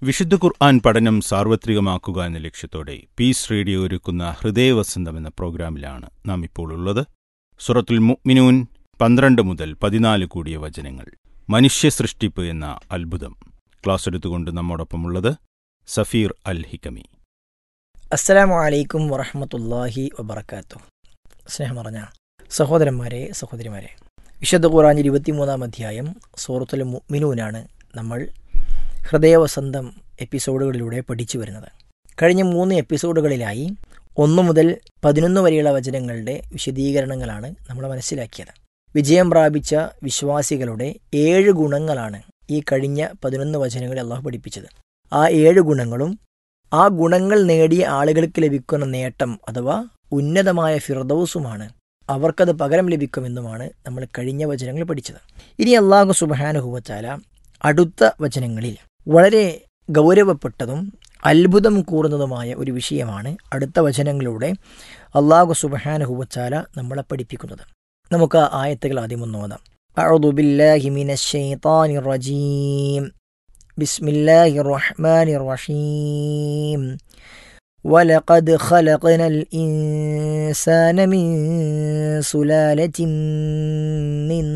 വിശുദ്ധ ഖുർആൻ പഠനം സാർവത്രികമാക്കുക എന്ന ലക്ഷ്യത്തോടെ പീസ് റേഡിയോ ഒരുക്കുന്ന ഹൃദയവസന്തം എന്ന പ്രോഗ്രാമിലാണ് നാം ഇപ്പോൾ ഉള്ളത് സുറത്തുൽ മുഅ്മിനൂൻ പന്ത്രണ്ട് മുതൽ പതിനാല് കൂടിയ വചനങ്ങൾ മനുഷ്യ സൃഷ്ടിപ്പ് എന്ന അത്ഭുതം ക്ലാസ് എടുത്തുകൊണ്ട് നമ്മോടൊപ്പമുള്ളത് സഫീർ അൽ ഹിക്കമി അസ്സലാമു അലൈക്കും വറഹമത്തല്ലാഹി വബർക്കാത്തു സ്നേഹം പറഞ്ഞ സഹോദരന്മാരെ സഹോദരിമാരെ വിശുദ്ധ ഖുറാൻ ഇരുപത്തിമൂന്നാം അധ്യായം സൂറത്തുൽ മുഅ്മിനൂനാണ് നമ്മൾ ഹൃദയവസന്തം എപ്പിസോഡുകളിലൂടെ പഠിച്ചു വരുന്നത് കഴിഞ്ഞ മൂന്ന് എപ്പിസോഡുകളിലായി ഒന്നു മുതൽ പതിനൊന്ന് വരെയുള്ള വചനങ്ങളുടെ വിശദീകരണങ്ങളാണ് നമ്മൾ മനസ്സിലാക്കിയത് വിജയം പ്രാപിച്ച വിശ്വാസികളുടെ ഏഴ് ഗുണങ്ങളാണ് ഈ കഴിഞ്ഞ പതിനൊന്ന് വചനങ്ങളിൽ അള്ളാഹു പഠിപ്പിച്ചത് ആ ഏഴ് ഗുണങ്ങളും ആ ഗുണങ്ങൾ നേടിയ ആളുകൾക്ക് ലഭിക്കുന്ന നേട്ടം അഥവാ ഉന്നതമായ ഫിർദൌസുമാണ് അവർക്കത് പകരം ലഭിക്കുമെന്നുമാണ് നമ്മൾ കഴിഞ്ഞ വചനങ്ങൾ പഠിച്ചത് ഇനി അള്ളാഹു സുബാനുഹുവച്ചാല അടുത്ത വചനങ്ങളിൽ വളരെ ഗൗരവപ്പെട്ടതും അത്ഭുതം കൂറുന്നതുമായ ഒരു വിഷയമാണ് അടുത്ത വചനങ്ങളിലൂടെ അള്ളാഹു സുബഹാനുഹുവച്ചാല നമ്മളെ പഠിപ്പിക്കുന്നത് നമുക്ക് ആ ആയത്തുകൾ ആദ്യം ഒന്ന് നോക്കാം أعوذ بالله من الشيطان الرجيم بسم الله الرحمن الرحيم ولقد خلقنا الإنسان من سلالة من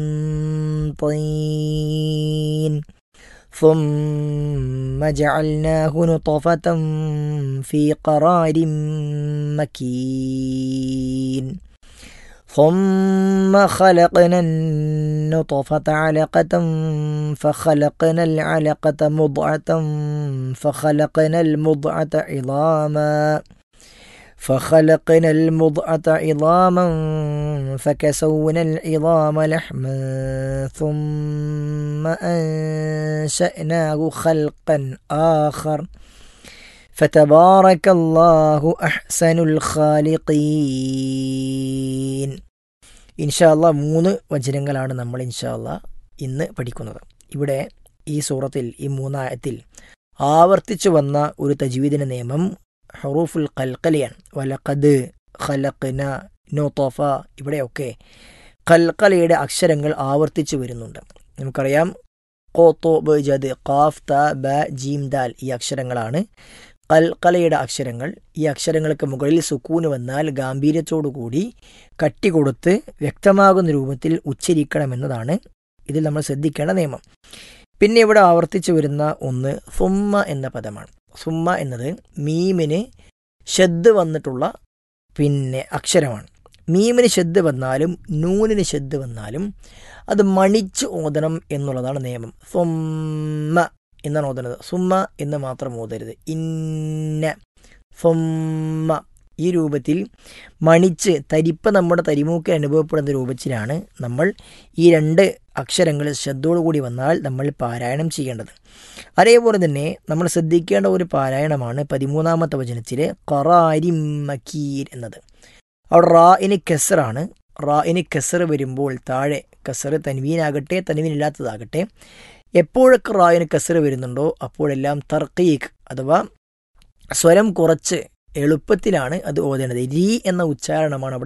طين ثم جعلناه نطفة في قرار مكين ثم خلقنا النطفة علقة فخلقنا العلقة مضعة فخلقنا المضعة عظاما فخلقنا المضعة عظاما فكسونا العظام لحما ثم أنشأناه خلقا آخر فتبارك الله أحسن الخالقين ഇൻഷാല്ല മൂന്ന് വചനങ്ങളാണ് നമ്മൾ ഇൻഷാല്ല ഇന്ന് പഠിക്കുന്നത് ഇവിടെ ഈ സൂറത്തിൽ ഈ മൂന്നായത്തിൽ ആവർത്തിച്ചു വന്ന ഒരു തജ്വീദിന നിയമം ഹറൂഫുൽ കൽക്കലയാണ് വലഖദ് ഖലഖ്ന നോത്തോഫ ഇവിടെയൊക്കെ കൽക്കലയുടെ അക്ഷരങ്ങൾ ആവർത്തിച്ചു വരുന്നുണ്ട് നമുക്കറിയാം കോത്തോ ബജദ് ഖാഫ് ത ബ ജീം ദാൽ ഈ അക്ഷരങ്ങളാണ് കൽക്കലയുടെ അക്ഷരങ്ങൾ ഈ അക്ഷരങ്ങൾക്ക് മുകളിൽ സുക്കൂന് വന്നാൽ ഗാംഭീര്യത്തോടുകൂടി കട്ടി കൊടുത്ത് വ്യക്തമാകുന്ന രൂപത്തിൽ ഉച്ചരിക്കണമെന്നതാണ് ഇതിൽ നമ്മൾ ശ്രദ്ധിക്കേണ്ട നിയമം പിന്നെ ഇവിടെ ആവർത്തിച്ചു വരുന്ന ഒന്ന് സുമ്മ എന്ന പദമാണ് സുമ്മ എന്നത് മീമിന് ഷെദ് വന്നിട്ടുള്ള പിന്നെ അക്ഷരമാണ് മീമിന് ഷെദ് വന്നാലും നൂനിന് ഷെദ് വന്നാലും അത് മണിച്ച് ഓതണം എന്നുള്ളതാണ് നിയമം സ്വമ്മ എന്നാണ് ഓതുന്നത് സുമ്മ എന്ന് മാത്രം ഓതരുത് ഇന്ന സ്വമ്മ ഈ രൂപത്തിൽ മണിച്ച് തരിപ്പ നമ്മുടെ തരിമൂക്കിൽ അനുഭവപ്പെടുന്ന രൂപത്തിലാണ് നമ്മൾ ഈ രണ്ട് അക്ഷരങ്ങൾ ശ്രദ്ധയോടുകൂടി വന്നാൽ നമ്മൾ പാരായണം ചെയ്യേണ്ടത് അതേപോലെ തന്നെ നമ്മൾ ശ്രദ്ധിക്കേണ്ട ഒരു പാരായണമാണ് പതിമൂന്നാമത്തെ വചനത്തിലെ ഖറാരിം മക്കീർ എന്നത് അവിടെ റാഇന് കെസറാണ് റാഇന് കെസർ വരുമ്പോൾ താഴെ കസർ തൻവീനാകട്ടെ തൻവീനില്ലാത്തതാകട്ടെ എപ്പോഴൊക്കെ റായിന് കസർ വരുന്നുണ്ടോ അപ്പോഴെല്ലാം തർക്കീഖ് അഥവാ സ്വരം കുറച്ച് എളുപ്പത്തിലാണ് അത് ഓതേണ്ടത് രീ എന്ന ഉച്ചാരണമാണ് അവിടെ